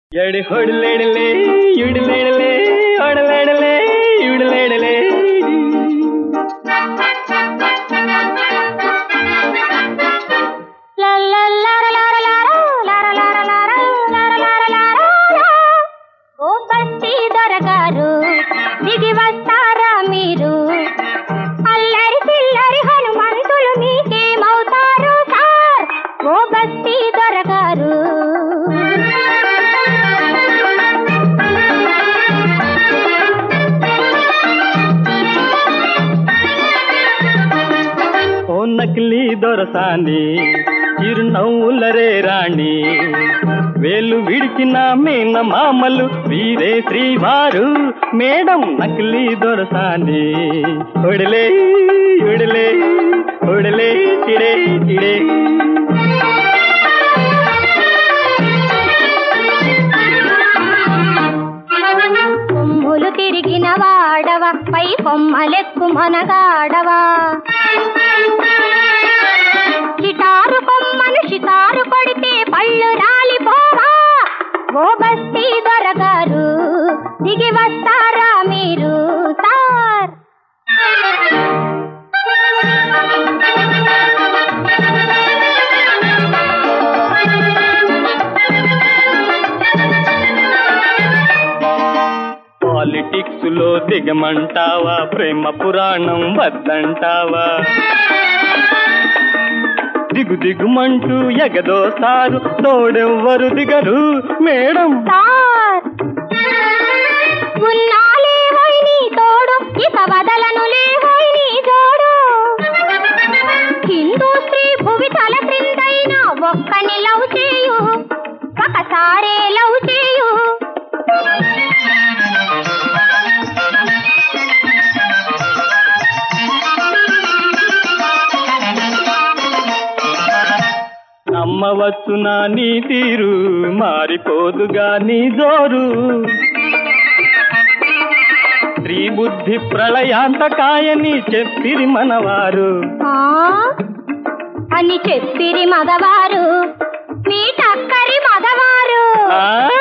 ఎడి ಹೊಡಲೇಡಲೇ ಇಡಲೇಡಲೇ ಹೊಡಲೇಡಲೇ ಇಡಲೇಡಲೇ ఓ బస్తీ దొరగారు దిగి వస్తారా మీరు అల్లరి చిల్లరి హనుమంతులు మీకేమవుతారు సార్ ఓ బస్తీ దొరగారు ఓ నకిలీ దొరసాని చిరునవ్వులరే రాణి వేలు విడిచిన మీన మామలు వీరే శ్రీవారు మేడం నకిలీ దొరసాని ఒడలే ఒడలే ఒడలే చిడే చిడే కొమ్ములు తిరిగిన వాడవ పై కొమ్మలెక్కు మనగాడవా చిటారు కొమ్మను షితారు కొడితే పళ్ళు రాలిపోవా ఓ బస్తీ దొరగారు దిగి వస్తారా మీరు సార్ పాలిటిక్స్ లో దిగమంటావా ప్రేమ పురాణం వద్దంటావా దిగు దిగుమంటూ ఎగదోస్తారు తోడెవ్వరు దిగరు మేడం సార్ ఉన్నాలే హోయ్ నీ తోడు ఇక వదలను లే హోయ్ నీ జోడు హిందూ స్త్రీ భువి తల క్రిందైన ఒక్కని లవ్ చేయు ఒకసారే లవ్ చేయు నమ్మవచ్చునా నీ తీరు మారిపోదుగా నీ జోరు స్త్రీ బుద్ధి ప్రళయాంతకాయని చెప్పిరి మనవారు ఆ అని చెప్పిరి మగవారు మీ టక్కరి మగవారు ఆ